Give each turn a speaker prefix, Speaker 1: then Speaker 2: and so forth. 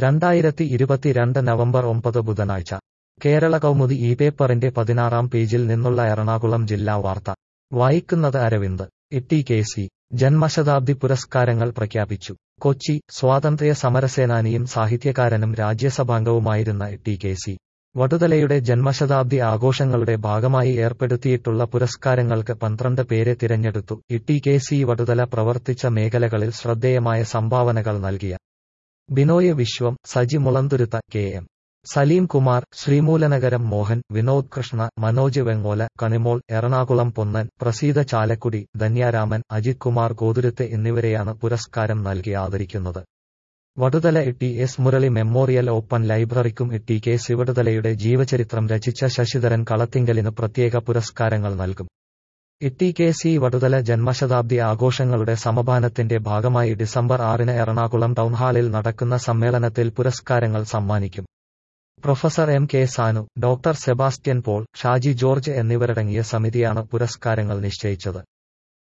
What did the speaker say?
Speaker 1: രണ്ടായിരത്തി ഇരുപത്തിരണ്ട് നവംബർ ഒമ്പത് ബുധനാഴ്ച കേരള കൗമുദി ഈ പേപ്പറിന്റെ പതിനാറാം പേജിൽ നിന്നുള്ള എറണാകുളം ജില്ലാ വാർത്ത വായിക്കുന്നത് അരവിന്ദ് ഇട്ടി കെ സി ജന്മശതാബ്ദി പുരസ്കാരങ്ങൾ പ്രഖ്യാപിച്ചു കൊച്ചി സ്വാതന്ത്ര്യ സമരസേനാനിയും സാഹിത്യകാരനും രാജ്യസഭാംഗവുമായിരുന്ന ടി കെ സി വടുതലയുടെ ജന്മശതാബ്ദി ആഘോഷങ്ങളുടെ ഭാഗമായി ഏർപ്പെടുത്തിയിട്ടുള്ള പുരസ്കാരങ്ങൾക്ക് പന്ത്രണ്ട് പേരെ തിരഞ്ഞെടുത്തു ഇട്ടി കെ സി വടുതല പ്രവർത്തിച്ച മേഖലകളിൽ ശ്രദ്ധേയമായ സംഭാവനകൾ നൽകിയ ബിനോയ് വിശ്വം സജി മുളന്തുരുത്ത കെ എം സലീം കുമാർ ശ്രീമൂലനഗരം മോഹൻ വിനോദ് കൃഷ്ണ മനോജ് വെങ്ങോല കണിമോൾ എറണാകുളം പൊന്നൻ പ്രസീത ചാലക്കുടി ധന്യാരാമൻ അജിത് കുമാർ ഗോതുരുത്തെ എന്നിവരെയാണ് പുരസ്കാരം നൽകി ആദരിക്കുന്നത് Vaduthala T S Murali memorial open ലൈബ്രറിക്കും ടി കെ ശിവടുതലയുടെ ജീവചരിത്രം രചിച്ച ശശിധരൻ കളത്തിങ്കലിന് പ്രത്യേക പുരസ്കാരങ്ങൾ നൽകും ടി കെ സി വടുതല ജന്മശതാബ്ദി ആഘോഷങ്ങളുടെ സമപാനത്തിന്റെ ഭാഗമായി ഡിസംബർ ആറിന് എറണാകുളം ടൗൺഹാളിൽ നടക്കുന്ന സമ്മേളനത്തിൽ പുരസ്കാരങ്ങൾ സമ്മാനിക്കും professor M K Sanu doctor Sebastian Paul Shaji George എന്നിവരടങ്ങിയ സമിതിയാണ് പുരസ്കാരങ്ങൾ നിശ്ചയിച്ചത്